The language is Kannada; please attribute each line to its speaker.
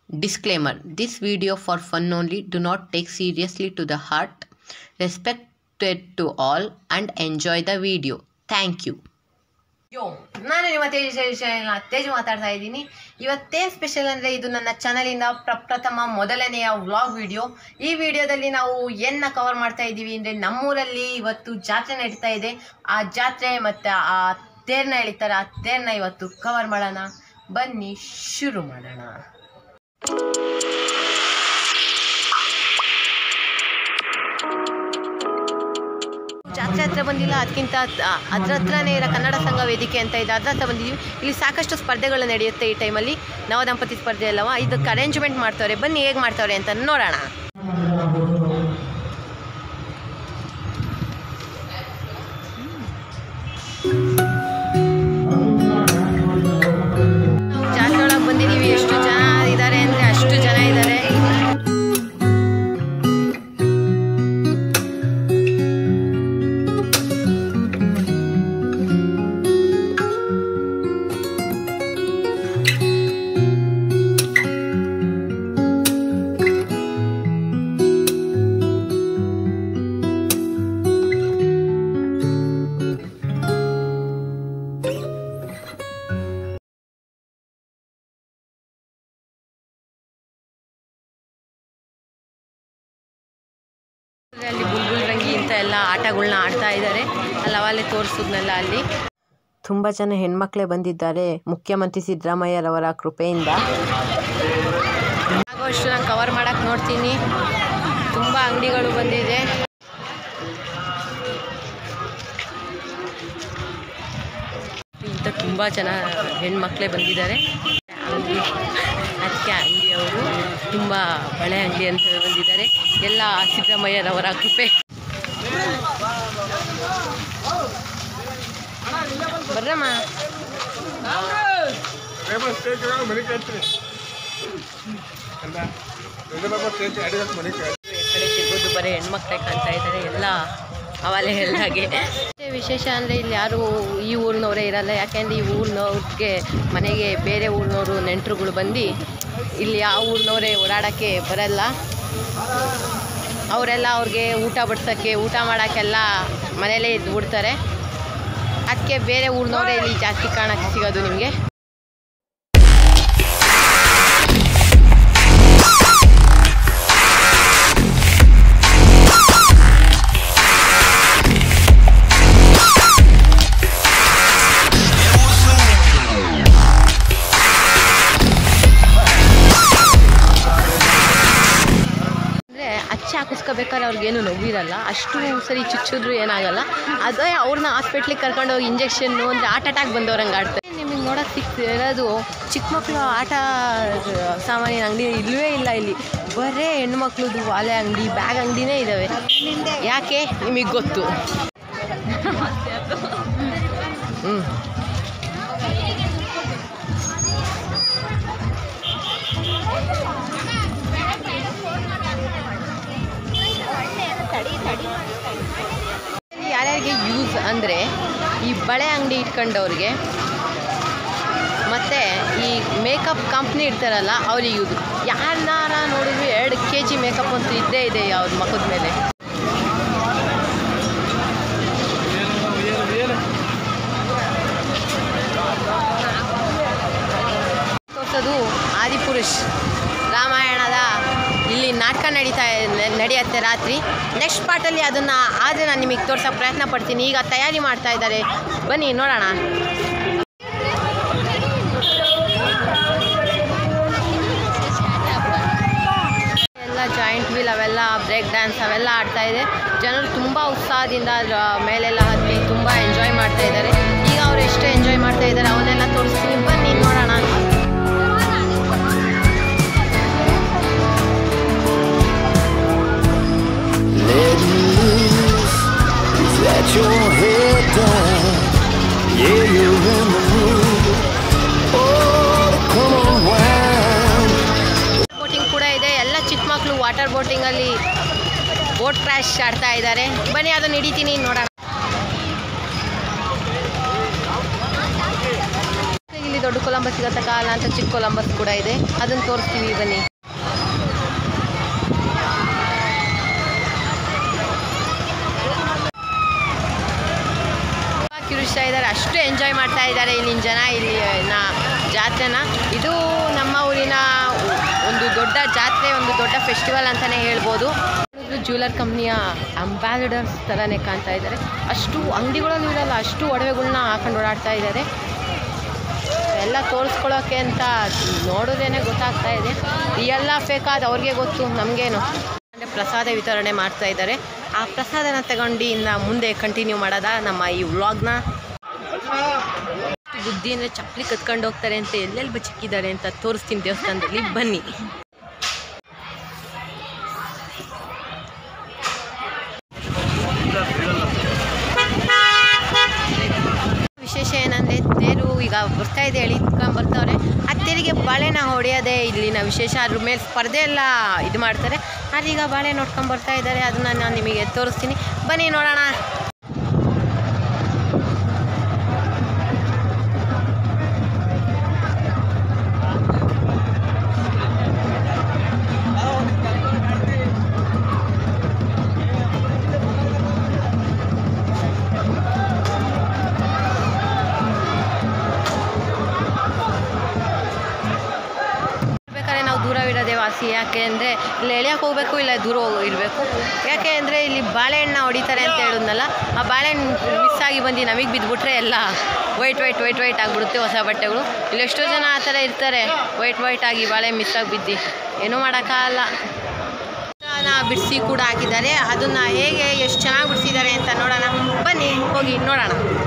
Speaker 1: Disclaimer This video for fun only. Do not take seriously to the heart. Respected to all and enjoy the video. Thank you.
Speaker 2: ಯೋ ನಾನು ನಿಮ್ಮ ತೇಜ್ ತೇಜ್ ಮಾತಾಡ್ತಾ ಇದ್ದೀನಿ ಇವತ್ತೇನು ಸ್ಪೆಷಲ್ ಅಂದರೆ ಇದು ನನ್ನ ಚಾನಲಿಂದ ಪ್ರಪ್ರಥಮ ಮೊದಲನೆಯ ವ್ಲಾಗ್ ವಿಡಿಯೋ ಈ ವಿಡಿಯೋದಲ್ಲಿ ನಾವು ಏನ ಕವರ್ ಮಾಡ್ತಾ ಇದ್ದೀವಿ ಅಂದರೆ ನಮ್ಮೂರಲ್ಲಿ ಇವತ್ತು ಜಾತ್ರೆ ನಡೀತಾ ಇದೆ ಆ ಜಾತ್ರೆ ಮತ್ತು ಆ ತೇರ್ನ ಎಳಿತಾರೆ ಆ ತೇರ್ನ ಇವತ್ತು ಕವರ್ ಮಾಡೋಣ ಬನ್ನಿ ಶುರು ಮಾಡೋಣ ಜಾತ್ರೆ ಹತ್ರ ಬಂದಿಲ್ಲ ಅದಕ್ಕಿಂತ ಅದ್ರ ಹತ್ರನೇ ಇರೋ ಕನ್ನಡ ಸಂಘ ವೇದಿಕೆ ಅಂತ ಇದೆ ಅದ್ರ ಹತ್ರ ಬಂದಿದ್ದೀವಿ ಇಲ್ಲಿ ಸಾಕಷ್ಟು ಸ್ಪರ್ಧೆಗಳು ನಡೆಯುತ್ತೆ ಈ ಟೈಮಲ್ಲಿ ನವದಂಪತಿ ಸ್ಪರ್ಧೆ ಅಲ್ಲವ ಇದಕ್ಕೆ ಅರೇಂಜ್ಮೆಂಟ್ ಮಾಡ್ತವ್ರೆ ಬನ್ನಿ ಹೇಗೆ ಮಾಡ್ತವ್ರೆ ಅಂತ ನೋಡೋಣ ನಾವು ಜಾತ್ರೆ ಒಳಗೆ ಬಂದಿದ್ದೀವಿ ಎಷ್ಟು ಜನ ಇದ್ದಾರೆ ಅಂದರೆ ಅಷ್ಟು ಜನ ಇದ್ದಾರೆ ಅಲ್ಲಿ ಬುಲ್ಬುಲ್ ರಂಗಿ ಅಂತ ಎಲ್ಲ ಆಟಗಳನ್ನ ಆಡ್ತಾ ಇದ್ದಾರೆ ಅಲ್ಲಿ ಅವಲ್ಲೇ ತೋರಿಸಿದ್ನಲ್ಲ ಅಲ್ಲಿ ತುಂಬ ಜನ ಹೆಣ್ಮಕ್ಳೇ ಬಂದಿದ್ದಾರೆ ಮುಖ್ಯಮಂತ್ರಿ ಸಿದ್ದರಾಮಯ್ಯರವರ ಕೃಪೆಯಿಂದ ಆಗೋಷ್ಟು ನಾನು ಕವರ್ ಮಾಡಕ್ಕೆ ನೋಡ್ತೀನಿ ತುಂಬ ಅಂಗಡಿಗಳು ಬಂದಿದೆ ಇಂಥ ತುಂಬ ಜನ ಹೆಣ್ಮಕ್ಳೇ ಬಂದಿದ್ದಾರೆ ಅಂಗಡಿ ಅದಕ್ಕೆ ಅಂಗಡಿಯವರು ತುಂಬ ಬಳೆ ಅಂಗಡಿ ಅಂತ ಬಂದಿದ್ದಾರೆ ಎಲ್ಲ ಸಿದ್ದರಾಮಯ್ಯರವರ ಕೃಪೆ ಬರ್ರಮ್ಮ
Speaker 3: ಫೇಮಸ್ ಸ್ಟೇಜ್ ಮನೆ ಕಟ್ರಿ ಅಲ್ಲ ರಿಸರ್ವ್ ಸ್ಟೇಜ್ ಅಡಿಗೆ ಮನೆ ಕಟ್ರಿ
Speaker 2: ಈ ಕಡೆ ಸಿಗೋದು ಬರೀ ಹೆಣ್ಮಕ್ಳೇ ಕಾಣ್ತಾ ಇದ್ದಾರೆ ಎಲ್ಲ ಅವಲೇ ಹೇಳ್ದಾಗೆ ಮತ್ತೆ ವಿಶೇಷ ಅಂದರೆ ಇಲ್ಲಿ ಯಾರು ಈ ಊರಿನವರೇ ಇರಲ್ಲ ಯಾಕೆಂದರೆ ಈ ಊರಿನವ್ರಿಗೆ ಮನೆಗೆ ಬೇರೆ ಊರಿನವರು ನೆಂಟರುಗಳು ಬಂದು ಇಲ್ಲಿ ಯಾವ ಊರಿನವರೇ ಓಡಾಡೋಕ್ಕೆ ಬರಲ್ಲ ಅವರೆಲ್ಲ ಅವ್ರಿಗೆ ಊಟ ಬಡ್ಸೋಕ್ಕೆ ಊಟ ಮಾಡೋಕ್ಕೆಲ್ಲ ಮನೇಲೇ ಇದ್ದು ಬಿಡ್ತಾರೆ ಅದಕ್ಕೆ ಬೇರೆ ಊರಿನವರೇ ಇಲ್ಲಿ ಜಾಸ್ತಿ ಕಾಣಕ್ಕೆ ಸಿಗೋದು ನಿಮಗೆ ಅಂದರೆ ಅಚ್ಚ ಹಾಕಿಸ್ಕೋಬೇಕಾದ್ರೆ ಅವ್ರಿಗೇನು ನೋವಿರಲ್ಲ ಅಷ್ಟು ಸರಿ ಚುಚ್ಚಿದ್ರು ಏನಾಗಲ್ಲ ಅದೇ ಅವ್ರನ್ನ ಹಾಸ್ಪಿಟ್ಲಿಗೆ ಕರ್ಕೊಂಡೋಗಿ ಇಂಜೆಕ್ಷನ್ನು ಅಂದರೆ ಹಾರ್ಟ್ ಅಟ್ಯಾಕ್ ಬಂದವ್ರಂಗೆ ಆಡ್ತಾರೆ ನಿಮಗೆ ನೋಡೋಕೆ ಸಿಕ್ತಿರೋದು ಚಿಕ್ಕ ಮಕ್ಕಳು ಆಟ ಸಾಮಾನಿನ ಅಂಗಡಿ ಇಲ್ಲವೇ ಇಲ್ಲ ಇಲ್ಲಿ ಬರೇ ಹೆಣ್ಮಕ್ಳದು ವಾಲೆ ಅಂಗಡಿ ಬ್ಯಾಗ್ ಅಂಗಡಿನೇ ಇದ್ದಾವೆ ಯಾಕೆ ನಿಮಗೆ ಗೊತ್ತು ಹ್ಞೂ ಯಾರ್ಯಾರಿಗೆ ಯೂಸ್ ಅಂದರೆ ಈ ಬಳೆ ಅಂಗಡಿ ಇಟ್ಕೊಂಡವ್ರಿಗೆ ಮತ್ತು ಈ ಮೇಕಪ್ ಕಂಪ್ನಿ ಇರ್ತಾರಲ್ಲ ಅವ್ರಿಗೆ ಯೂಸ್ ಯಾರನ್ನಾರ ನೋಡಿದ್ರು ಎರಡು ಕೆ ಜಿ ಮೇಕಪ್ ಅಂತೂ ಇದ್ದೇ ಇದೆ ಅವ್ರ ಮುಖದ ಮೇಲೆ ತೋರಿಸೋದು ಆದಿಪುರುಷ್ ರಾಮಾಯಣದ ಇಲ್ಲಿ ನಾಟಕ ನಡೀತಾ ನಡೆಯುತ್ತೆ ರಾತ್ರಿ ನೆಕ್ಸ್ಟ್ ಪಾರ್ಟಲ್ಲಿ ಅದನ್ನು ಆದರೆ ನಾನು ನಿಮಗೆ ತೋರ್ಸೋಕೆ ಪ್ರಯತ್ನ ಪಡ್ತೀನಿ ಈಗ ತಯಾರಿ ಮಾಡ್ತಾ ಇದ್ದಾರೆ ಬನ್ನಿ ನೋಡೋಣ ಎಲ್ಲ ಜಾಯಿಂಟ್ ವೀಲ್ ಅವೆಲ್ಲ ಬ್ರೇಕ್ ಡ್ಯಾನ್ಸ್ ಅವೆಲ್ಲ ಆಡ್ತಾ ಇದೆ ಜನರು ತುಂಬ ಉತ್ಸಾಹದಿಂದ ಅದ್ರ ಮೇಲೆಲ್ಲ ಹತ್ತಿ ತುಂಬ ಎಂಜಾಯ್ ಮಾಡ್ತಾ ಇದ್ದಾರೆ ಈಗ ಅವ್ರು ಎಷ್ಟು ಎಂಜಾಯ್ ಮಾಡ್ತಾ ಇದ್ದಾರೆ ಅವನ್ನೆಲ್ಲ ತೋರಿಸ್ತೀನಿ ಬನ್ನಿ ನೋಡೋಣ
Speaker 4: Let loose, let your head down. Yeah, you're in the mood. Oh, come on, round.
Speaker 2: Boating ಕೂಡ ಇದೆ ಎಲ್ಲ ಚಿಕ್ಕ ಮಕ್ಕಳು ವಾಟರ್ ಬೋಟಿಂಗಲ್ಲಿ ಬೋಟ್ ಕ್ರ್ಯಾಶ್ ಆಡ್ತಾ ಇದ್ದಾರೆ ಬನ್ನಿ ಅದನ್ನು ಹಿಡಿತೀನಿ ನೋಡೋಣ ಇಲ್ಲಿ ದೊಡ್ಡ ಕೊಲ ಕೊಲಂಬಸ್ ಸಿಗತ್ತಕ್ಕಾಗಲ್ಲ ಅಂತ ಚಿಕ್ಕ ಕೊಲಂಬಸ್ ಕೂಡ ಇದೆ ಅದನ್ನು ತೋರಿಸ್ತೀವಿ ಬನ್ನಿ ಕಿರುಚ್ತಾ ಇದ್ದಾರೆ ಅಷ್ಟು ಎಂಜಾಯ್ ಮಾಡ್ತಾ ಇದ್ದಾರೆ ಇಲ್ಲಿನ ಜನ ಇಲ್ಲಿ ನಾ ಜಾತ್ರೆನ ಇದು ನಮ್ಮ ಊರಿನ ಒಂದು ದೊಡ್ಡ ಜಾತ್ರೆ ಒಂದು ದೊಡ್ಡ ಫೆಸ್ಟಿವಲ್ ಅಂತಲೇ ಹೇಳ್ಬೋದು ಇದು ಜ್ಯುವೆಲರ್ ಕಂಪ್ನಿಯ ಅಂಬಾಸಿಡರ್ಸ್ ಥರನೇ ಕಾಣ್ತಾ ಇದ್ದಾರೆ ಅಷ್ಟು ಅಂಗಡಿಗಳಲ್ಲೂ ಇರಲ್ಲ ಅಷ್ಟು ಒಡವೆಗಳ್ನ ಹಾಕೊಂಡು ಓಡಾಡ್ತಾ ಇದ್ದಾರೆ ಎಲ್ಲ ತೋರಿಸ್ಕೊಳ್ಳೋಕೆ ಅಂತ ನೋಡೋದೇನೆ ಗೊತ್ತಾಗ್ತಾ ಇದೆ ಈ ಎಲ್ಲ ಫೇಕಾದ ಅವ್ರಿಗೆ ಗೊತ್ತು ನಮಗೇನು ಅಂದರೆ ಪ್ರಸಾದ ವಿತರಣೆ ಮಾಡ್ತಾ ಇದ್ದಾರೆ ಆ ಪ್ರಸಾದನ ತಗೊಂಡು ಇನ್ನು ಮುಂದೆ ಕಂಟಿನ್ಯೂ ಮಾಡೋದ ನಮ್ಮ ಈ ವ್ಲಾಗ್ನ ಬುದ್ಧಿ ಅಂದರೆ ಚಪ್ಪಲಿ ಕತ್ಕೊಂಡು ಹೋಗ್ತಾರೆ ಅಂತ ಎಲ್ಲೆಲ್ಲಿ ಬಚ್ಚಿಕ್ಕಿದ್ದಾರೆ ಅಂತ ತೋರಿಸ್ತೀನಿ ದೇವಸ್ಥಾನದಲ್ಲಿ ಬನ್ನಿ ವಿಶೇಷ ಏನಂದರೆ ತೇರು ಈಗ ಬರ್ತಾ ಇದೆ ಎಳಿತ್ಕೊಂಡು ಬರ್ತಾವ್ರೆ ಆ ತೇರಿಗೆ ಬಾಳೆನ ಹೊಡೆಯೋದೇ ಇಲ್ಲಿನ ವಿಶೇಷ ಅದ್ರ ಮೇಲೆ ಸ್ಪರ್ಧೆ ಎಲ್ಲ ಇದು ಮಾಡ್ತಾರೆ ಅದೀಗ ಬಾಳೆ ನೋಡ್ಕೊಂಡು ಬರ್ತಾ ಇದ್ದಾರೆ ಅದನ್ನ ನಾನು ನಿಮಗೆ ತೋರಿಸ್ತೀನಿ ಬನ್ನಿ ನೋಡೋಣ ಬೇಕಾದ್ರೆ ನಾವು ದೂರವಿರೋದೇ ವಾಸಿ ಯಾಕೆ ಅಂದರೆ ಇಲ್ಲಿ ಎಳೆಯಕ್ಕೆ ಹೋಗಬೇಕು ಇಲ್ಲ ದೂರ ಹೋಗಿ ಇರಬೇಕು ಯಾಕೆ ಅಂದರೆ ಇಲ್ಲಿ ಬಾಳೆಹಣ್ಣ ಹೊಡಿತಾರೆ ಅಂತ ಹೇಳಿದ್ನಲ್ಲ ಆ ಬಾಳೆಹಣ್ಣು ಮಿಸ್ ಆಗಿ ಬಂದು ನಮಗೆ ಬಿದ್ದುಬಿಟ್ರೆ ಎಲ್ಲ ವೈಟ್ ವೈಟ್ ವೈಟ್ ವೈಟ್ ಆಗಿಬಿಡುತ್ತೆ ಹೊಸ ಬಟ್ಟೆಗಳು ಇಲ್ಲಿ ಎಷ್ಟೋ ಜನ ಆ ಥರ ಇರ್ತಾರೆ ವೈಟ್ ವೈಟ್ ಆಗಿ ಬಾಳೆ ಮಿಸ್ ಆಗಿ ಬಿದ್ದು ಏನೂ ಮಾಡೋಕ್ಕಾಗಲ್ಲ ಬಿಡಿಸಿ ಕೂಡ ಹಾಕಿದ್ದಾರೆ ಅದನ್ನು ಹೇಗೆ ಎಷ್ಟು ಚೆನ್ನಾಗಿ ಬಿಡಿಸಿದ್ದಾರೆ ಅಂತ ನೋಡೋಣ ಬನ್ನಿ ಹೋಗಿ ನೋಡೋಣ